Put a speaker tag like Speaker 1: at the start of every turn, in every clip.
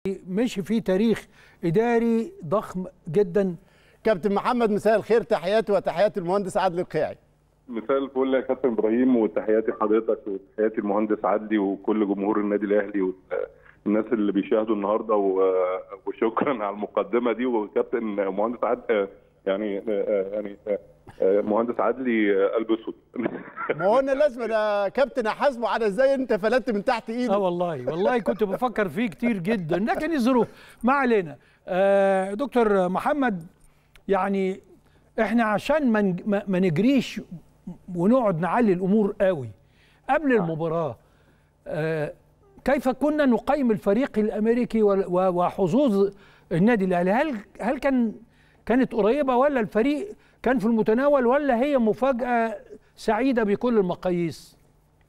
Speaker 1: مشي فيه تاريخ اداري ضخم جدا
Speaker 2: كابتن محمد مساء الخير تحياتي وتحيات المهندس عادل القيعي
Speaker 3: مساء الفل يا كابتن ابراهيم وتحياتي لحضرتك وتحياتي المهندس عدلي وكل جمهور النادي الاهلي والناس اللي بيشاهدوا النهارده و- وشكرا على المقدمه دي وكابتن مهندس عدلي يعني يعني مهندس عدلي قلب اسود
Speaker 2: ما هو انا لازم يا كابتن احاسبه على ازاي انت فلتت من تحت
Speaker 1: اه
Speaker 2: ايده
Speaker 1: والله والله كنت بفكر فيه كتير جدا لكن الظروف ما علينا آه دكتور محمد يعني احنا عشان ما نج- ما ما نجريش ونقعد نعلي الامور قوي قبل المباراه آه كيف كنا نقيم الفريق الامريكي وال- و- وحظوظ النادي الاهلي هل هل كان كانت قريبه ولا الفريق كان في المتناول ولا هي مفاجاه سعيده بكل المقاييس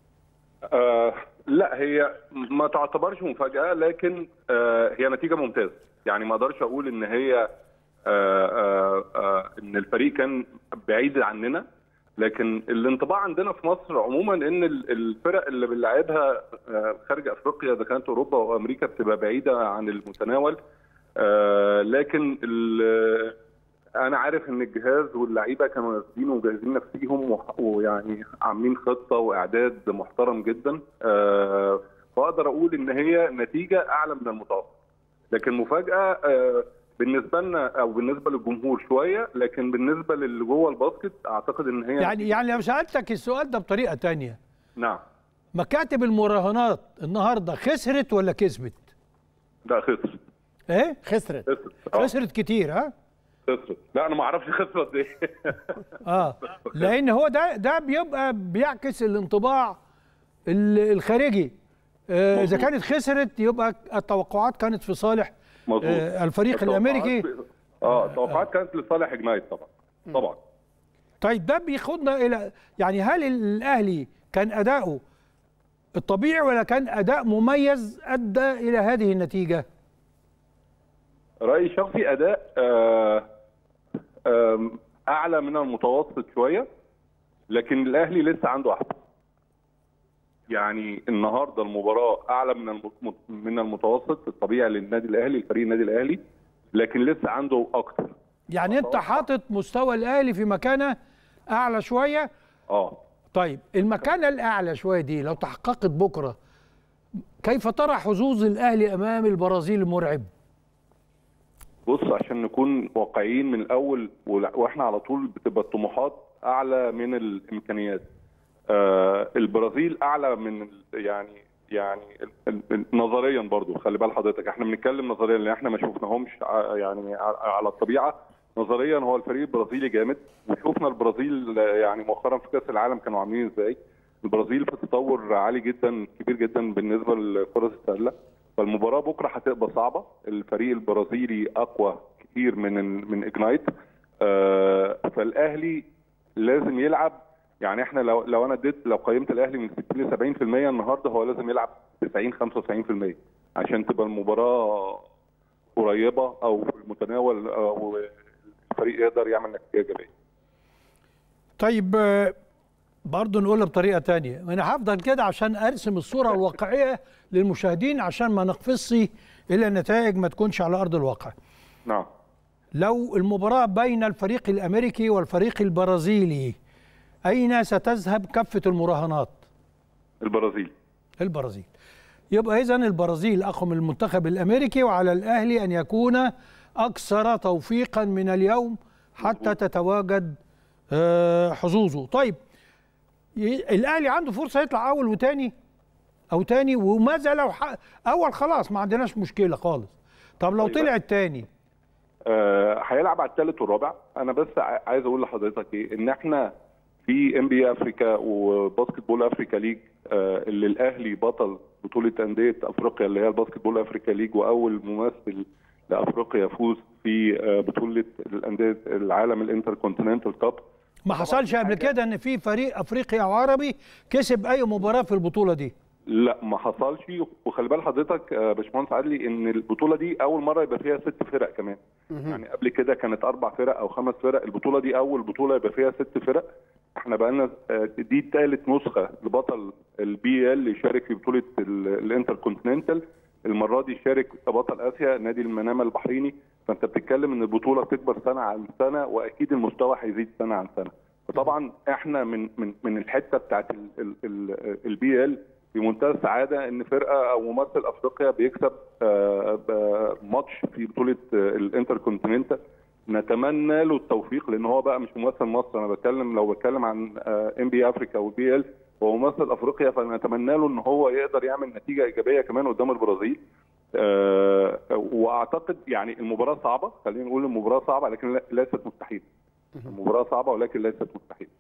Speaker 3: آه لا هي ما تعتبرش مفاجأة لكن آه هي نتيجة ممتازة يعني ما اقدرش اقول ان هي آه آه آه ان الفريق كان بعيد عننا لكن الانطباع عندنا في مصر عموما ان ال- الفرق اللي بنلعبها آه خارج افريقيا اذا كانت اوروبا وامريكا بتبقى بعيده عن المتناول آه لكن ال- انا عارف ان الجهاز واللعيبه كانوا نازلين ومجهزين نفسيهم وح- ويعني عاملين خطه واعداد محترم جدا آه، فاقدر اقول ان هي نتيجه اعلى من المتوقع لكن مفاجاه آه، بالنسبه لنا او بالنسبه للجمهور شويه لكن بالنسبه للي جوه الباسكت اعتقد ان هي
Speaker 1: يعني يعني لو سالتك السؤال ده بطريقه تانية
Speaker 3: نعم
Speaker 1: مكاتب المراهنات النهارده خسرت ولا كسبت؟
Speaker 3: لا خسر
Speaker 1: ايه؟
Speaker 2: خسرت
Speaker 3: خسر آه،
Speaker 1: خسرت كتير ها؟
Speaker 3: خسر لا انا ما اعرفش خسر قد ايه
Speaker 1: اه لان هو ده ده بيبقى بيعكس الانطباع ال- الخارجي آه اذا
Speaker 3: مظبوط.
Speaker 1: كانت خسرت يبقى التوقعات كانت في صالح
Speaker 3: مظبوط
Speaker 1: آه الفريق الامريكي
Speaker 3: التوقعات- اه التوقعات كانت لصالح اجنايت طبعا طبعا
Speaker 1: طيب ده بياخدنا الى يعني هل الاهلي كان اداؤه الطبيعي ولا كان اداء مميز ادى الى هذه النتيجه؟
Speaker 3: رأيي الشخصي أداء آه، آم، أعلى من المتوسط شوية لكن الأهلي لسه عنده أحسن يعني النهارده المباراة أعلى من الم- من المتوسط الطبيعي للنادي الأهلي الفريق النادي الأهلي لكن لسه عنده أكتر
Speaker 1: يعني انت حاطط مستوى الاهلي في مكانه اعلى شويه
Speaker 3: اه
Speaker 1: طيب المكانه الاعلى شويه دي لو تحققت بكره كيف ترى حظوظ الاهلي امام البرازيل المرعب
Speaker 3: بص عشان نكون واقعيين من الاول ولا- واحنا على طول بتبقى الطموحات اعلى من الامكانيات آه البرازيل اعلى من ال- يعني يعني ال- ال- نظريا برضو خلي بال حضرتك احنا بنتكلم نظريا لان احنا ما شفناهمش ع- يعني ع- على الطبيعه نظريا هو الفريق البرازيلي جامد وشفنا البرازيل آه، يعني مؤخرا في كاس العالم كانوا عاملين ازاي البرازيل في تطور عالي جدا كبير جدا بالنسبه لكره السله فالمباراه بكره هتبقى صعبه الفريق البرازيلي اقوى كتير من من اجنايت آه، فالاهلي لازم يلعب يعني احنا لو لو انا اديت لو قيمت الاهلي من 60 ل 70% النهارده هو لازم يلعب 90 95% عشان تبقى المباراه قريبه او في المتناول او الفريق يقدر يعمل نتيجه ايجابيه
Speaker 1: طيب آه، برضه نقولها بطريقه تانية انا هفضل كده عشان ارسم الصوره الواقعيه للمشاهدين عشان ما نقفزش الى نتائج ما تكونش على ارض الواقع
Speaker 3: نعم
Speaker 1: لو المباراة بين الفريق الأمريكي والفريق البرازيلي أين ستذهب كفة المراهنات؟
Speaker 3: البرازيل
Speaker 1: البرازيل يبقى إذن البرازيل أقوى من المنتخب الأمريكي وعلى الأهلي أن يكون أكثر توفيقا من اليوم حتى تتواجد آه، حظوظه طيب ي- الأهلي عنده فرصة يطلع أول وتاني أو تاني وماذا لو ح... أول خلاص ما عندناش مشكلة خالص طب لو
Speaker 3: طيب.
Speaker 1: طلع التاني
Speaker 3: آه، هيلعب على الثالث والرابع انا بس ع- عايز اقول لحضرتك ايه ان احنا في ام بي افريكا وباسكت بول افريكا ليج آه، اللي الاهلي بطل بطوله انديه افريقيا اللي هي الباسكت بول افريكا ليج واول ممثل لافريقيا يفوز في آه، بطوله الانديه العالم الانتر كونتيننتال كاب
Speaker 1: ما حصلش قبل كده ان في فريق افريقي او عربي كسب اي مباراه في البطوله دي
Speaker 3: لا ما حصلش وخلي بال حضرتك آه، باشمهندس عدلي ان البطوله دي اول مره يبقى فيها ست فرق كمان يعني قبل كده كانت اربع فرق او خمس فرق البطوله دي اول بطوله يبقى فيها ست فرق احنا بقالنا آه، دي ثالث نسخه لبطل البي ال يشارك في بطوله ال- الانتر كونتيننتال المره دي شارك بطل اسيا نادي المنامه البحريني فانت بتتكلم ان البطوله تكبر سنه عن سنه واكيد المستوى هيزيد سنه عن سنه فطبعا احنا من من من الحته بتاعت البي ال في منتهى السعاده ان فرقه او ممثل افريقيا بيكسب آه، آه، ماتش في بطوله آه، الانتر كونتيننتال نتمنى له التوفيق لان هو بقى مش ممثل مصر انا بتكلم لو بتكلم عن ام بي افريكا والبي ال هو ممثل افريقيا فنتمنى له ان هو يقدر يعمل نتيجه ايجابيه كمان قدام البرازيل آه، واعتقد يعني المباراه صعبه خلينا نقول المباراه صعبه لكن لا- ليست مستحيله المباراه صعبه ولكن ليست مستحيله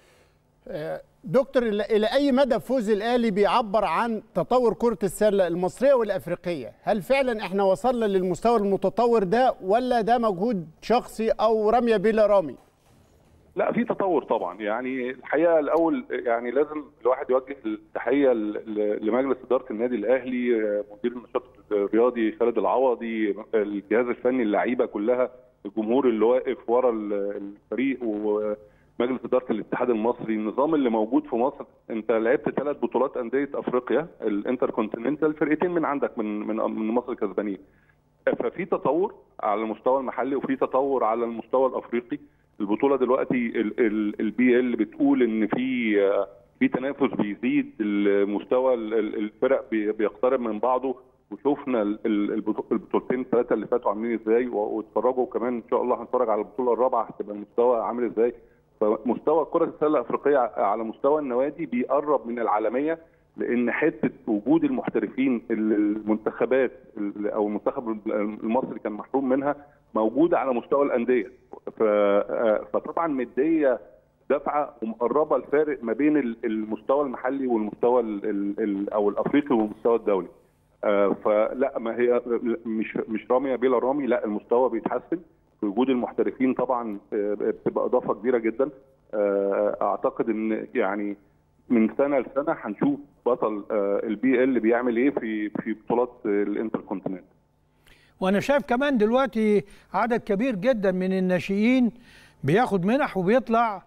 Speaker 2: آه، دكتور الى إلى اي مدى فوز الاهلي بيعبر عن تطور كره السله المصريه والافريقيه هل فعلا احنا وصلنا للمستوى المتطور ده ولا ده مجهود شخصي او رميه بلا رامي
Speaker 3: لا في تطور طبعا يعني الحقيقه الاول يعني لازم الواحد يوجه التحيه ل- ل- لمجلس اداره النادي الاهلي آه، مدير النشاط الرياضي خالد العوضي الجهاز الفني اللعيبه كلها الجمهور اللي واقف ورا ال- الفريق ومجلس اداره الاتحاد المصري النظام اللي موجود في مصر انت لعبت ثلاث بطولات انديه افريقيا الانتر كونتيننتال فرقتين من عندك من من من مصر كسبانين ففي تطور على المستوى المحلي وفي تطور على المستوى الافريقي البطوله دلوقتي البي ال بتقول ان في آه، في تنافس بيزيد المستوى ال- ال- الفرق بي- بيقترب من بعضه وشوفنا ال- ال- البطو- البطولتين الثلاثه اللي فاتوا عاملين ازاي و- واتفرجوا كمان ان شاء الله هنتفرج على البطوله الرابعه هتبقى المستوى عامل ازاي فمستوى كره السله الافريقيه على مستوى النوادي بيقرب من العالميه لان حته وجود المحترفين اللي المنتخبات اللي- او المنتخب المصري كان محروم منها موجوده على مستوى الانديه ف- آه، فطبعا مديه دفعه ومقربه الفارق ما بين ال- المستوى المحلي والمستوى ال ال ال او الافريقي والمستوى الدولي آه، فلا ما هي مش مش راميه بلا رامي لا المستوى بيتحسن في وجود المحترفين طبعا آه، بتبقى اضافه كبيره جدا آه، اعتقد ان يعني من سنه لسنه هنشوف بطل البي ال بيعمل ايه في في بطولات الانتر كونتيننت
Speaker 1: وانا شايف كمان دلوقتي عدد كبير جدا من الناشئين بياخد منح وبيطلع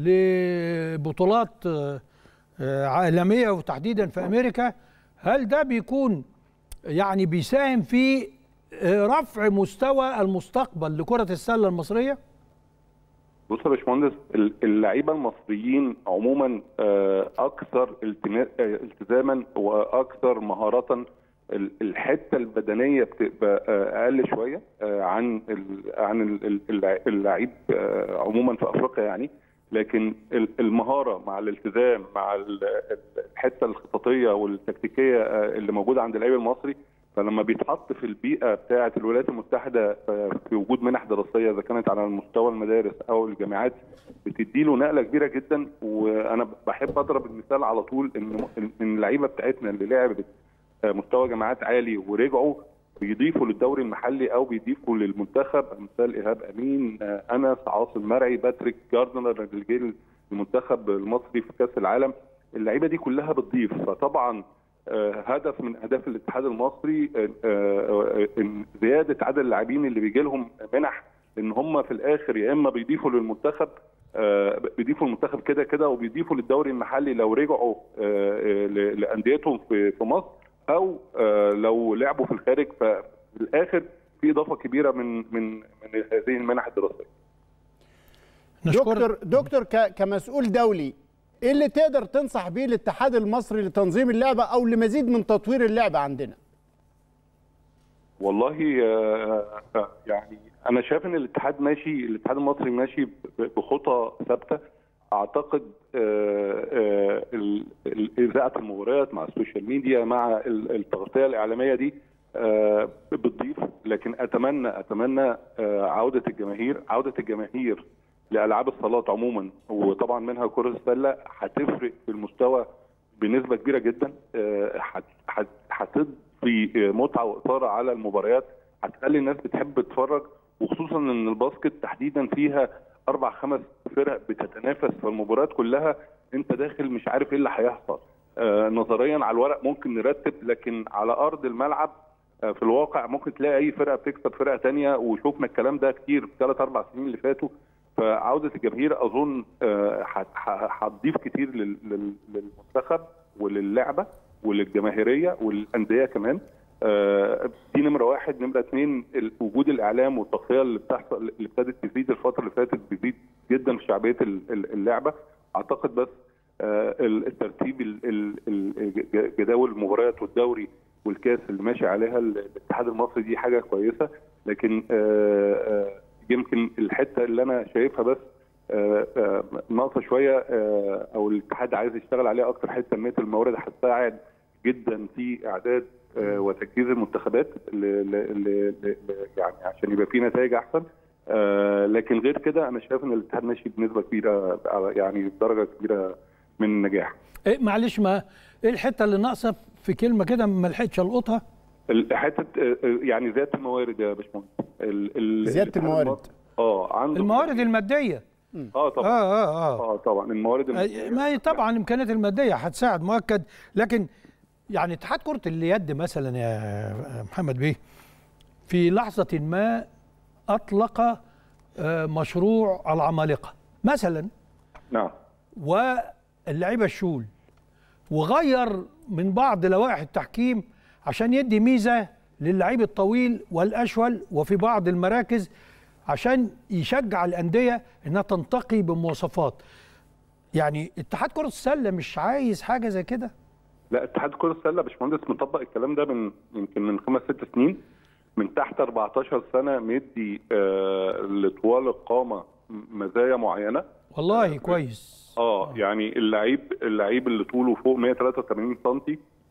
Speaker 1: لبطولات آه، آه، عالميه وتحديدا في امريكا هل ده بيكون يعني بيساهم في آه، رفع مستوى المستقبل لكره السله المصريه؟
Speaker 3: بص يا باشمهندس ال- اللعيبه المصريين عموما آه، اكثر التنا- آه، التزاما واكثر مهاره ال- الحته البدنيه بتبقى آه، اقل شويه آه، عن ال- عن ال- ال- اللع- اللعيب آه، عموما في افريقيا يعني لكن ال- المهاره مع الالتزام مع ال- ال- الحته الخططيه والتكتيكيه آه، اللي موجوده عند اللعيب المصري فلما بيتحط في البيئه بتاعه الولايات المتحده آه، في وجود منح دراسيه اذا كانت على مستوى المدارس او الجامعات بتدي له نقله كبيره جدا وانا بحب اضرب المثال على طول ان ان اللعيبه بتاعتنا اللي لعبت آه، مستوى جامعات عالي ورجعوا بيضيفوا للدوري المحلي او بيضيفوا للمنتخب امثال ايهاب امين آه، انس عاصم مرعي باتريك جاردنر اللي جه المنتخب المصري في كاس العالم اللعيبه دي كلها بتضيف فطبعا آه، هدف من اهداف الاتحاد المصري آه، آه، إن زياده عدد اللاعبين اللي بيجي لهم منح ان هم في الاخر يا اما بيضيفوا للمنتخب آه، بيضيفوا المنتخب كده كده وبيضيفوا للدوري المحلي لو رجعوا آه، آه، ل- لانديتهم في في مصر او آه، لو لعبوا في الخارج ففي الاخر في اضافه كبيره من من من هذه المنح الدراسيه
Speaker 2: دكتور دكتور ك- كمسؤول دولي ايه اللي تقدر تنصح بيه الاتحاد المصري لتنظيم اللعبه او لمزيد من تطوير اللعبه عندنا
Speaker 3: والله آه، آه، يعني انا شايف ان الاتحاد ماشي الاتحاد المصري ماشي ب- بخطى ثابته اعتقد آه، آه، ال- ال- اذاعه المباريات مع السوشيال ميديا مع ال- التغطيه الاعلاميه دي آه، بتضيف لكن اتمنى اتمنى آه، عوده الجماهير عوده الجماهير لالعاب الصالات عموما وطبعا منها كره السله هتفرق في المستوى بنسبه كبيره جدا آه، هت- هت- هتضفي متعه واثاره على المباريات هتخلي الناس بتحب تتفرج وخصوصا ان الباسكت تحديدا فيها اربع خمس فرق بتتنافس في المباريات كلها انت داخل مش عارف ايه اللي هيحصل آه، نظريا على الورق ممكن نرتب لكن على ارض الملعب آه، في الواقع ممكن تلاقي اي فرقه بتكسب فرقه تانية وشوفنا الكلام ده كتير في ثلاث اربع سنين اللي فاتوا فعوده الجماهير اظن آه، هت- ه- هتضيف كتير لل- لل- للمنتخب وللعبه وللجماهيريه وللانديه كمان آه، دي نمره واحد نمره اثنين ال- وجود الاعلام والتغطيه اللي بتحصل اللي ابتدت تزيد الفتره اللي فاتت بتزيد جدا في شعبيه ال- ال- اللعبه اعتقد بس آه، ال- الترتيب ال- ال- ال- ج- جداول المباريات والدوري والكاس اللي ماشي عليها ال- الاتحاد المصري دي حاجه كويسه لكن آه، آه، يمكن الحته اللي انا شايفها بس آه، آه، ناقصه شويه آه، او الاتحاد عايز يشتغل عليها اكتر حته تنميه الموارد هتساعد جدا في اعداد آه، وتجهيز المنتخبات ل- ل- ل- ل- يعني عشان يبقى في نتائج احسن آه، لكن غير كده انا شايف ان الاتحاد ماشي بنسبه كبيره على- يعني درجه كبيره من النجاح
Speaker 1: إيه معلش ما ايه الحته اللي ناقصه في كلمه كده ما لحقتش القطها
Speaker 3: ال- حته آه، آه، يعني زياده الموارد يا باشمهندس ال- ال-
Speaker 2: زيادة
Speaker 3: الاتحاد
Speaker 2: الموارد.
Speaker 3: المصري- اه عنده
Speaker 1: الموارد الماديه
Speaker 3: اه
Speaker 1: اه
Speaker 3: طبعا
Speaker 1: اه اه
Speaker 3: اه طبعا الموارد
Speaker 1: أي- ما هي طبعا الامكانيات الماديه هتساعد مؤكد لكن يعني اتحاد كره اليد مثلا يا محمد بيه في لحظه ما اطلق آه، مشروع العمالقه مثلا
Speaker 3: نعم
Speaker 1: واللعيبه الشول وغير من بعض لوائح التحكيم عشان يدي ميزه للعيب الطويل والاشول وفي بعض المراكز عشان يشجع الانديه انها تنتقي بمواصفات يعني اتحاد كره السله مش عايز حاجه زي كده
Speaker 3: لا اتحاد كرة السلة يا باشمهندس مطبق الكلام ده من يمكن من خمس ست سنين من تحت 14 سنة مدي آه لطوال القامة مزايا معينة
Speaker 1: والله كويس
Speaker 3: اه يعني اللعيب اللعيب اللي طوله فوق 183 سم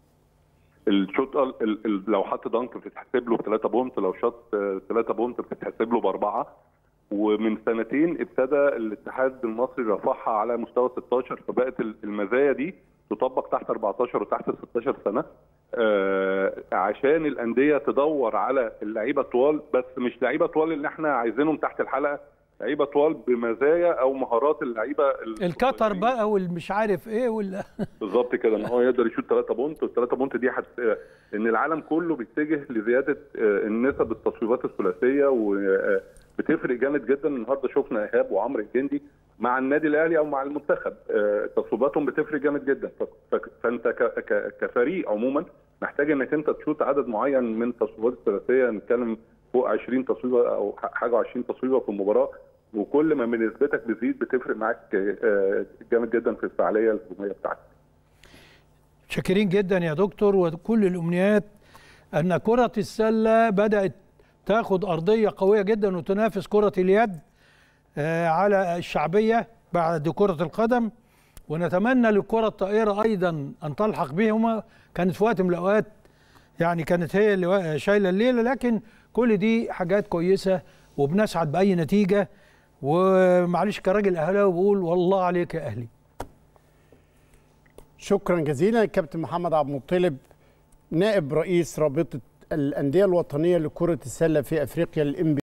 Speaker 3: الشوط ال- ال- ال- لو حط دنك بتتحسب له ب 3 بونت لو شاط 3 بونت بتتحسب له باربعه ومن سنتين ابتدى الاتحاد المصري رفعها على مستوى 16 فبقت ال- المزايا دي تطبق تحت 14 وتحت 16 سنه آه عشان الانديه تدور على اللعيبه طوال بس مش لعيبه طوال اللي احنا عايزينهم تحت الحلقه لعيبه طوال بمزايا او مهارات اللعيبه ال-
Speaker 1: القطر بقى والمش عارف ايه ولا
Speaker 3: بالظبط كده ان هو يقدر يشوط 3 بونت وال3 بونت دي حت... ان العالم كله بيتجه لزياده آه، النسب التصويبات الثلاثيه وبتفرق جامد جدا النهارده شفنا ايهاب وعمرو الجندي مع النادي الاهلي او مع المنتخب آه، تصويباتهم بتفرق جامد جدا ف... ف... فانت ك... ك... كفريق عموما محتاج انك انت تشوط عدد معين من التصويبات الثلاثيه نتكلم فوق 20 تصويبه او ح- حاجه 20 تصويبه في المباراه وكل ما من نسبتك بتزيد بتفرق معاك آه، جامد جدا في الفعاليه الهجوميه بتاعتك
Speaker 1: شاكرين جدا يا دكتور وكل الامنيات ان كره السله بدات تاخد ارضيه قويه جدا وتنافس كره اليد آه، على الشعبيه بعد كره القدم ونتمنى للكره الطائره ايضا ان تلحق بهما كانت في وقت من الاوقات يعني كانت هي اللي وا- شايله الليله لكن كل دي حاجات كويسه وبنسعد باي نتيجه ومعلش كراجل اهلاوي بقول والله عليك يا اهلي
Speaker 2: شكرا جزيلا الكابتن محمد عبد المطلب نائب رئيس رابطه الانديه الوطنيه لكره السله في افريقيا الام